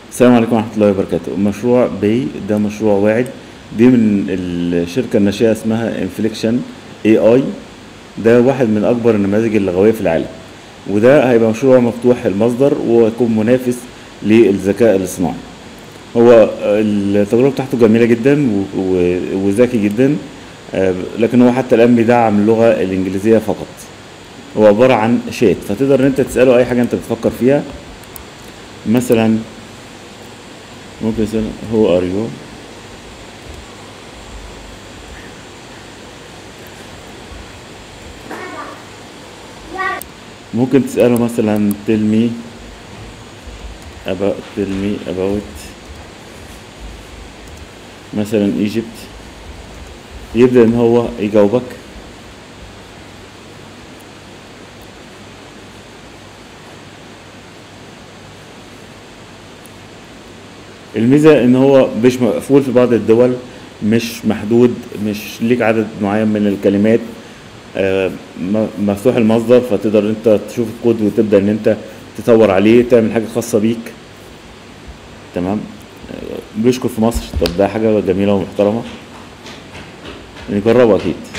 السلام عليكم ورحمة الله وبركاته مشروع بي ده مشروع واعد دي من الشركة الناشئة اسمها انفليكشن اي اي ده واحد من اكبر النماذج اللغوية في العالم وده هيبقى مشروع مفتوح المصدر ويكون منافس للذكاء الاصطناعي هو التجربة بتاعته جميلة جدا و- و- وذكي جدا آه، لكن هو حتى الآن بيدعم اللغة الإنجليزية فقط هو عبارة عن شات فتقدر إن أنت تسأله أي حاجة أنت بتفكر فيها مثلا ممكن تسأله هو ار يو ممكن تسأله مثلا tell me about tell me about مثلا Egypt يبدأ إن هو يجاوبك الميزة إن هو مش مقفول في بعض الدول مش محدود مش ليك عدد معين من الكلمات آه، م- مفتوح المصدر فتقدر انت تشوف الكود وتبدأ ان انت تطور عليه تعمل حاجة خاصة بيك تمام آه، بيشكر في مصر طب ده حاجة جميلة ومحترمة نجربها أكيد